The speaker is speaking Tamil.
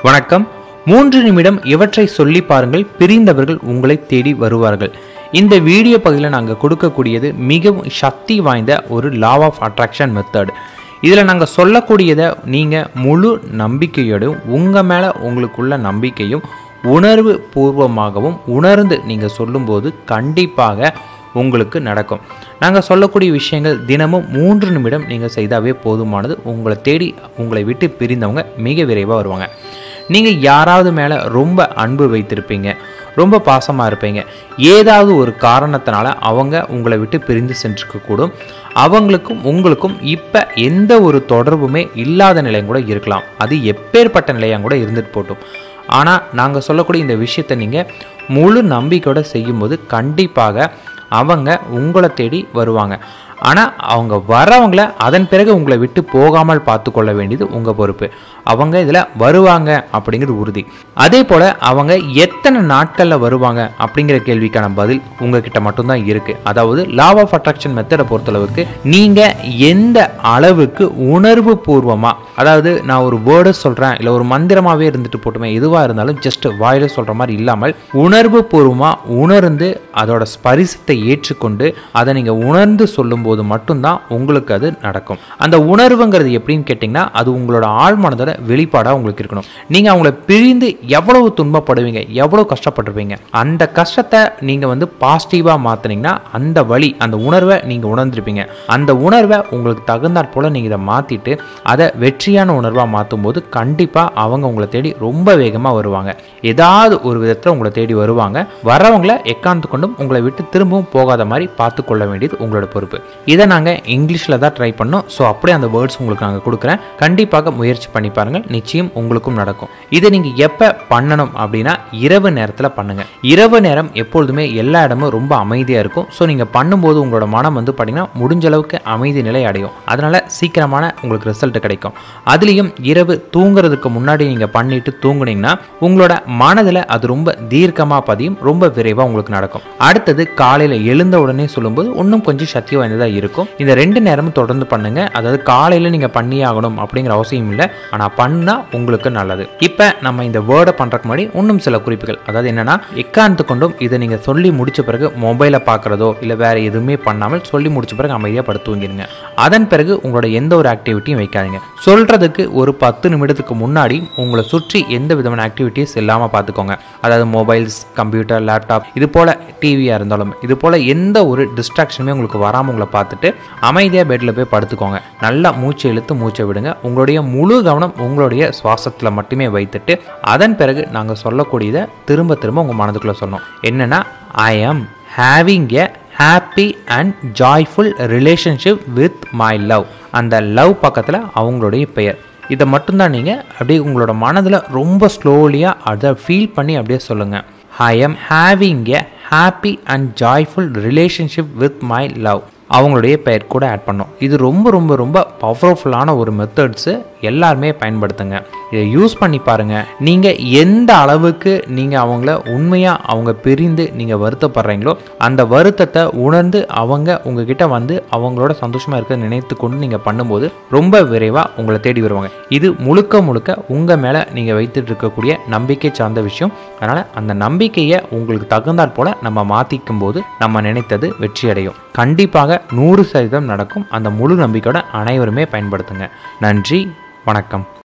வணக்கம் மூன்று நிமிடம் இவற்றை சொல்லி பாருங்கள் பிரிந்தவர்கள் உங்களை தேடி வருவார்கள் இந்த வீடியோ பகுதியில் நாங்கள் கொடுக்கக்கூடியது மிகவும் சக்தி வாய்ந்த ஒரு லா ஆஃப் அட்ராக்ஷன் மெத்தட் இதில் நாங்கள் சொல்லக்கூடியதை நீங்கள் முழு நம்பிக்கையோடும் உங்கள் மேலே உங்களுக்குள்ள நம்பிக்கையும் உணர்வு பூர்வமாகவும் உணர்ந்து நீங்கள் சொல்லும்போது கண்டிப்பாக உங்களுக்கு நடக்கும் நாங்கள் சொல்லக்கூடிய விஷயங்கள் தினமும் மூன்று நிமிடம் நீங்கள் செய்தாவே போதுமானது உங்களை தேடி உங்களை விட்டு பிரிந்தவங்க மிக விரைவாக வருவாங்க நீங்கள் யாராவது மேலே ரொம்ப அன்பு வைத்திருப்பீங்க ரொம்ப பாசமாக இருப்பீங்க ஏதாவது ஒரு காரணத்தினால அவங்க உங்களை விட்டு பிரிந்து சென்றிருக்கக்கூடும் அவங்களுக்கும் உங்களுக்கும் இப்போ எந்த ஒரு தொடர்புமே இல்லாத நிலையும் கூட இருக்கலாம் அது எப்பேற்பட்ட நிலையாக கூட இருந்துட்டு போட்டும் ஆனால் நாங்கள் சொல்லக்கூடிய இந்த விஷயத்தை நீங்கள் முழு நம்பிக்கையோட செய்யும்போது கண்டிப்பாக அவங்க உங்களை தேடி வருவாங்க ஆனால் அவங்க வரவங்கள அதன் பிறகு உங்களை விட்டு போகாமல் பார்த்து கொள்ள வேண்டியது உங்கள் பொறுப்பு அவங்க இதில் வருவாங்க அப்படிங்கிறது உறுதி அதே போல் அவங்க எத்தனை நாட்களில் வருவாங்க அப்படிங்கிற கேள்விக்கான பதில் உங்ககிட்ட மட்டும்தான் இருக்குது அதாவது லா ஆஃப் அட்ராக்ஷன் மெத்தடை பொறுத்தளவுக்கு நீங்கள் எந்த அளவுக்கு உணர்வு பூர்வமாக அதாவது நான் ஒரு வேர்டை சொல்கிறேன் இல்லை ஒரு மந்திரமாகவே இருந்துட்டு போட்டுமே எதுவாக இருந்தாலும் ஜஸ்ட் வாயில சொல்கிற மாதிரி இல்லாமல் உணர்வு பூர்வமாக உணர்ந்து அதோட ஸ்பரிசத்தை ஏற்றுக்கொண்டு அதை நீங்கள் உணர்ந்து சொல்லும்போது மட்டும்தான் உங்களுக்கு அது நடக்கும் அந்த உணர்வுங்கிறது எப்படின்னு கேட்டிங்கன்னா அது உங்களோட ஆழ்மனதோட வெளிப்பாடாக உங்களுக்கு இருக்கணும் நீங்கள் அவங்கள பிரிந்து எவ்வளவு துன்பப்படுவீங்க எவ்வளோ கஷ்டப்பட்டிருப்பீங்க அந்த கஷ்டத்தை நீங்கள் வந்து பாசிட்டிவாக மாற்றினீங்கன்னா அந்த வழி அந்த உணர்வை நீங்கள் உணர்ந்திருப்பீங்க அந்த உணர்வை உங்களுக்கு தகுந்தாற் போல் நீங்கள் இதை மாற்றிட்டு அதை வெற்றியான உணர்வாக மாற்றும் போது கண்டிப்பாக அவங்க உங்களை தேடி ரொம்ப வேகமாக வருவாங்க ஏதாவது ஒரு விதத்தில் உங்களை தேடி வருவாங்க வரவங்கள எக்காந்து கொண்டும் உங்களை விட்டு திரும்பவும் போகாத மாதிரி பார்த்து கொள்ள வேண்டியது உங்களோட பொறுப்பு இதை நாங்கள் இங்கிலீஷில் தான் ட்ரை பண்ணோம் ஸோ அப்படியே அந்த வேர்ட்ஸ் உங்களுக்கு நாங்கள் கொடுக்குறேன் கண்டிப்பாக முயற்சி பண்ணி பாருங்கள் நிச்சயம் உங்களுக்கும் நடக்கும் இதை நீங்கள் எப்போ பண்ணணும் அப்படின்னா இரவு நேரத்தில் பண்ணுங்கள் இரவு நேரம் எப்பொழுதுமே எல்லா இடமும் ரொம்ப அமைதியாக இருக்கும் ஸோ நீங்கள் பண்ணும்போது உங்களோட மனம் வந்து பார்த்தீங்கன்னா முடிஞ்ச அளவுக்கு அமைதி நிலை அடையும் அதனால் சீக்கிரமான உங்களுக்கு ரிசல்ட் கிடைக்கும் அதுலேயும் இரவு தூங்குறதுக்கு முன்னாடி நீங்கள் பண்ணிட்டு தூங்குனீங்கன்னா உங்களோட மனதில் அது ரொம்ப தீர்க்கமாக பதியும் ரொம்ப விரைவாக உங்களுக்கு நடக்கும் அடுத்தது காலையில் எழுந்த உடனே சொல்லும்போது இன்னும் கொஞ்சம் சக்தி வாய்ந்ததாக இருக்கும் இந்த ரெண்டு நேரமும் தொடர்ந்து பண்ணுங்க அதாவது காலையில் நீங்கள் பண்ணி ஆகணும் அப்படிங்கிற அவசியம் இல்லை ஆனால் பண்ணால் உங்களுக்கு நல்லது இப்போ நம்ம இந்த வேர்டை பண்ணுறதுக்கு முன்னாடி இன்னும் சில குறிப்புகள் அதாவது என்னன்னா எக்காரணத்து கொண்டும் இதை நீங்கள் சொல்லி முடிச்ச பிறகு மொபைலை பார்க்குறதோ இல்லை வேற எதுவுமே பண்ணாமல் சொல்லி முடிச்ச பிறகு அமைதியாக படுத்து தூங்கிடுங்க அதன் பிறகு உங்களோட எந்த ஒரு ஆக்டிவிட்டியும் வைக்காதீங்க சொல்றதுக்கு ஒரு பத்து நிமிடத்துக்கு முன்னாடி உங்களை சுற்றி எந்த விதமான ஆக்டிவிட்டிஸ் இல்லாமல் பார்த்துக்கோங்க அதாவது மொபைல்ஸ் கம்ப்யூட்டர் லேப்டாப் இது போல் டிவியாக இருந்தாலும் இது போல் எந்த ஒரு டிஸ்ட்ராக்ஷனுமே உங்களுக்கு வராமல் உங்களை பார்த்துட்டு அமைதியாக பெட்டில் போய் படுத்துக்கோங்க நல்லா மூச்சை இழுத்து மூச்சை விடுங்க உங்களுடைய முழு கவனம் உங்களுடைய சுவாசத்தில் மட்டுமே வைத்துட்டு அதன் பிறகு நாங்கள் சொல்லக்கூடியதை திரும்ப திரும்ப உங்கள் மனதுக்குள்ளே சொன்னோம் என்னென்னா I am having a happy and joyful relationship with my love அந்த லவ் பக்கத்தில் அவங்களுடைய பெயர் இதை மட்டும்தான் நீங்கள் அப்படியே உங்களோட மனதில் ரொம்ப ஸ்லோலியாக அதை ஃபீல் பண்ணி அப்படியே சொல்லுங்கள் I am having a happy and joyful relationship with my love அவங்களுடைய பெயர் கூட ஆட் பண்ணோம் இது ரொம்ப ரொம்ப ரொம்ப பவர்ஃபுல்லான ஒரு மெத்தட்ஸு எல்லாருமே பயன்படுத்துங்க இதை யூஸ் பண்ணி பாருங்கள் நீங்கள் எந்த அளவுக்கு நீங்கள் அவங்கள உண்மையாக அவங்க பிரிந்து நீங்கள் வருத்தப்படுறீங்களோ அந்த வருத்தத்தை உணர்ந்து அவங்க உங்ககிட்ட வந்து அவங்களோட சந்தோஷமாக இருக்க நினைத்து கொண்டு நீங்கள் பண்ணும்போது ரொம்ப விரைவாக உங்களை தேடி வருவாங்க இது முழுக்க முழுக்க உங்கள் மேலே நீங்கள் வைத்துட்டு இருக்கக்கூடிய நம்பிக்கை சார்ந்த விஷயம் அதனால் அந்த நம்பிக்கையை உங்களுக்கு தகுந்தாற் போல் நம்ம மாற்றிக்கும் போது நம்ம நினைத்தது வெற்றி அடையும் கண்டிப்பாக நூறு சதவீதம் நடக்கும் அந்த முழு நம்பிக்கையோட அனைவருமே பயன்படுத்துங்க நன்றி வணக்கம்